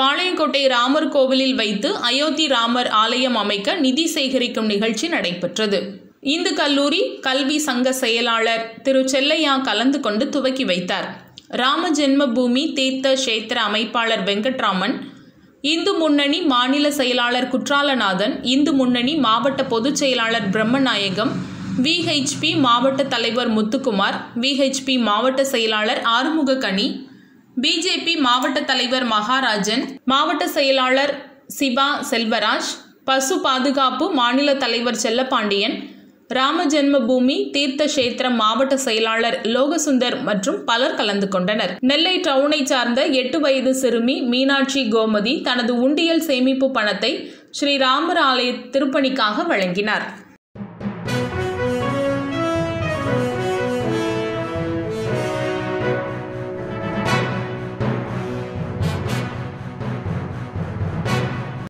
பாளையங்கோட்டை ராமர் கோவிலில் வைத்து அயோத்தி ராமர் ஆலயம் அமைக்க நிதி சேகரிக்கும் நிகழ்ச்சி நடைபெற்றது இந்து கல்லூரி கல்வி சங்க செயலாளர் திரு செல்லையா கலந்து கொண்டு துவக்கி வைத்தார் ராம ஜென்ம பூமி தீர்த்த கஷேத்திர அமைப்பாளர் வெங்கட்ராமன் இந்து முன்னணி மாநில செயலாளர் குற்றாலநாதன் இந்து முன்னணி மாவட்ட பொதுச் செயலாளர் பிரம்மநாயகம் விஹெச்பி மாவட்ட தலைவர் முத்துக்குமார் விஹெச்பி மாவட்ட செயலாளர் ஆறுமுகக்கனி பிஜேபி மாவட்ட தலைவர் மகாராஜன் மாவட்ட செயலாளர் சிவா செல்வராஜ் பசு பாதுகாப்பு மாநில தலைவர் செல்லப்பாண்டியன் ராம ஜென்மபூமி தீர்த்த கஷேத்திரம் மாவட்ட செயலாளர் லோகசுந்தர் மற்றும் பலர் கலந்து கொண்டனர் நெல்லை டவுனை சார்ந்த எட்டு வயது சிறுமி மீனாட்சி கோமதி தனது உண்டியல் சேமிப்பு பணத்தை ஸ்ரீராமர் ஆலய திருப்பணிக்காக வழங்கினார்